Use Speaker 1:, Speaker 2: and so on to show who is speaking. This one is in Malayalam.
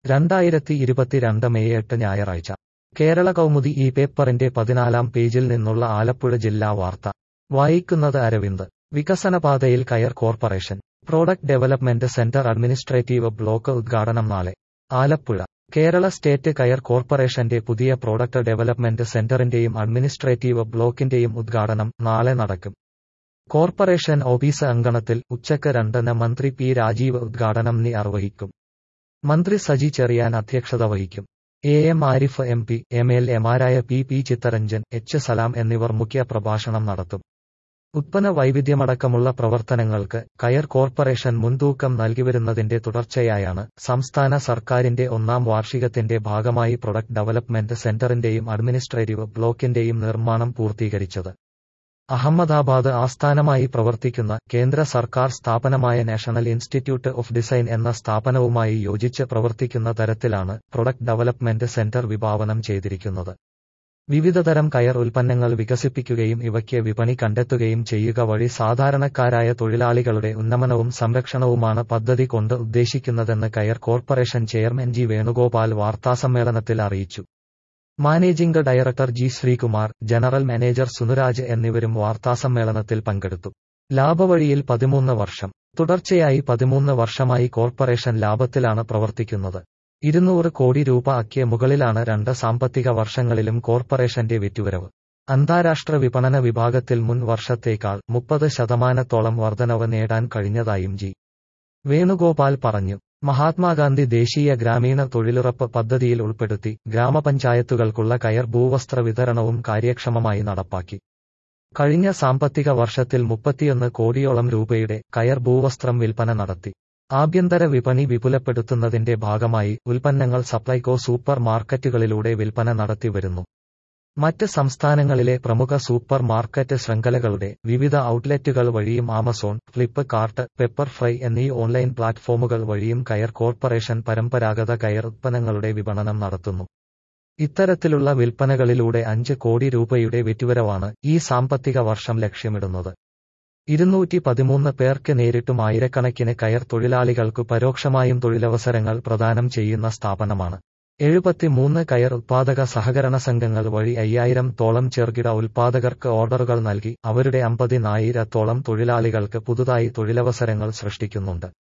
Speaker 1: രണ്ടായിരത്തി ഇരുപത്തിരണ്ട് മെയ് എട്ട് ഞായറാഴ്ച കേരള കൗമുദി ഈ പേപ്പറിന്റെ പതിനാലാം പേജിൽ നിന്നുള്ള ആലപ്പുഴ ജില്ലാ വാർത്ത വായിക്കുന്നത് അരവിന്ദ് വികസനപാതയിൽ coir corporation product development centre administrative block ഉദ്ഘാടനം നാളെ ആലപ്പുഴ കേരള സ്റ്റേറ്റ് കയർ കോർപ്പറേഷന്റെ പുതിയ പ്രോഡക്റ്റ് ഡെവലപ്മെന്റ് സെന്ററിന്റെയും അഡ്മിനിസ്ട്രേറ്റീവ് ബ്ലോക്കിന്റെയും ഉദ്ഘാടനം നാളെ നടക്കും കോർപ്പറേഷൻ ഓഫീസ് അങ്കണത്തിൽ ഉച്ചക്ക് രണ്ടിന് മന്ത്രി പി രാജീവ് ഉദ്ഘാടനം നിർവഹിക്കും മന്ത്രി സജി ചെറിയാൻ അധ്യക്ഷത വഹിക്കും A M Arif M P M L എമാരായ P P Chitharanjan H Salam എന്നിവർ മുഖ്യ പ്രഭാഷണം നടത്തും ഉത്പന്ന വൈവിധ്യമടക്കമുള്ള പ്രവർത്തനങ്ങൾക്ക് കയർ കോർപ്പറേഷൻ മുൻതൂക്കം നൽകിവരുന്നതിന്റെ തുടർച്ചയായാണ് സംസ്ഥാന സർക്കാരിന്റെ ഒന്നാം വാർഷികത്തിന്റെ ഭാഗമായി പ്രൊഡക്റ്റ് ഡെവലപ്മെന്റ് സെന്ററിന്റെയും അഡ്മിനിസ്ട്രേറ്റീവ് ബ്ലോക്കിന്റെയും നിർമ്മാണം പൂർത്തീകരിച്ചത് അഹമ്മദാബാദ് ആസ്ഥാനമായി പ്രവർത്തിക്കുന്ന കേന്ദ്ര സർക്കാർ സ്ഥാപനമായ നാഷണൽ ഇൻസ്റ്റിറ്റ്യൂട്ട് ഓഫ് ഡിസൈൻ എന്ന സ്ഥാപനവുമായി യോജിച്ച് പ്രവർത്തിക്കുന്ന തരത്തിലാണ് പ്രൊഡക്റ്റ് ഡെവലപ്മെന്റ് സെന്റർ വിഭാവനം ചെയ്തിരിക്കുന്നത് വിവിധതരം കയർ ഉൽപ്പന്നങ്ങൾ വികസിപ്പിക്കുകയും ഇവയ്ക്ക് വിപണി കണ്ടെത്തുകയും ചെയ്യുക വഴി സാധാരണക്കാരായ തൊഴിലാളികളുടെ ഉന്നമനവും സംരക്ഷണവുമാണ് പദ്ധതി കൊണ്ട് ഉദ്ദേശിക്കുന്നതെന്ന് കയർ കോർപ്പറേഷൻ ചെയർമാൻ ജി വേണുഗോപാൽ വാർത്താസമ്മേളനത്തിൽ അറിയിച്ചു managing director G Sreekumar general manager Sunuraj എന്നിവരും വാർത്താസമ്മേളനത്തിൽ പങ്കെടുത്തു ലാഭവഴിയിൽ പതിമൂന്ന് വർഷം തുടർച്ചയായി പതിമൂന്ന് വർഷമായി കോർപ്പറേഷൻ ലാഭത്തിലാണ് പ്രവർത്തിക്കുന്നത് ഇരുന്നൂറ് കോടി രൂപ അക്കിയ മുകളിലാണ് രണ്ട് സാമ്പത്തിക വർഷങ്ങളിലും കോർപ്പറേഷന്റെ വിറ്റുവരവ് അന്താരാഷ്ട്ര വിപണന വിഭാഗത്തിൽ മുൻ വർഷത്തേക്കാൾ മുപ്പത് ശതമാനത്തോളം വർധനവ് നേടാൻ കഴിഞ്ഞതായും ജി വേണുഗോപാൽ പറഞ്ഞു മഹാത്മാഗാന്ധി ദേശീയ ഗ്രാമീണ തൊഴിലുറപ്പ് പദ്ധതിയിൽ ഉൾപ്പെടുത്തി ഗ്രാമപഞ്ചായത്തുകൾക്കുള്ള കയർ ഭൂവസ്ത്ര വിതരണവും കാര്യക്ഷമമായി നടപ്പാക്കി കഴിഞ്ഞ സാമ്പത്തിക വർഷത്തിൽ മുപ്പത്തിയൊന്ന് കോടിയോളം രൂപയുടെ കയർ ഭൂവസ്ത്രം വിൽപ്പന നടത്തി ആഭ്യന്തര വിപണി വിപുലപ്പെടുത്തുന്നതിന്റെ ഭാഗമായി ഉൽപ്പന്നങ്ങൾ സപ്ലൈകോ സൂപ്പർ മാർക്കറ്റുകളിലൂടെ വിൽപ്പന നടത്തിവരുന്നു മറ്റ് സംസ്ഥാനങ്ങളിലെ പ്രമുഖ സൂപ്പർ മാർക്കറ്റ് ശൃംഖലകളുടെ വിവിധ ഔട്ട്ലെറ്റുകൾ വഴിയും Amazon Flipkart Pepperfry എന്നീ ഓൺലൈൻ പ്ലാറ്റ്ഫോമുകൾ വഴിയും കയർ കോർപ്പറേഷൻ പരമ്പരാഗത കയർ ഉത്പന്നങ്ങളുടെ വിപണനം നടത്തുന്നു ഇത്തരത്തിലുള്ള വിൽപ്പനകളിലൂടെ അഞ്ച് കോടി രൂപയുടെ വിറ്റുവരവാണ് ഈ സാമ്പത്തിക വർഷം ലക്ഷ്യമിടുന്നത് ഇരുന്നൂറ്റി പതിമൂന്ന് പേർക്ക് നേരിട്ടും ആയിരക്കണക്കിന് കയർ തൊഴിലാളികൾക്കു പരോക്ഷമായും തൊഴിലവസരങ്ങൾ പ്രദാനം ചെയ്യുന്ന സ്ഥാപനമാണ് എഴുപത്തിമൂന്ന് കയർ ഉത്പാദക സഹകരണ സംഘങ്ങൾ വഴി അയ്യായിരം തോളം ചെറുകിട ഉൽപാദകർക്ക് ഓർഡറുകൾ നൽകി അവരുടെ അമ്പതിനായിരത്തോളം തൊഴിലാളികൾക്ക് പുതുതായി തൊഴിലവസരങ്ങൾ സൃഷ്ടിക്കുന്നുണ്ട്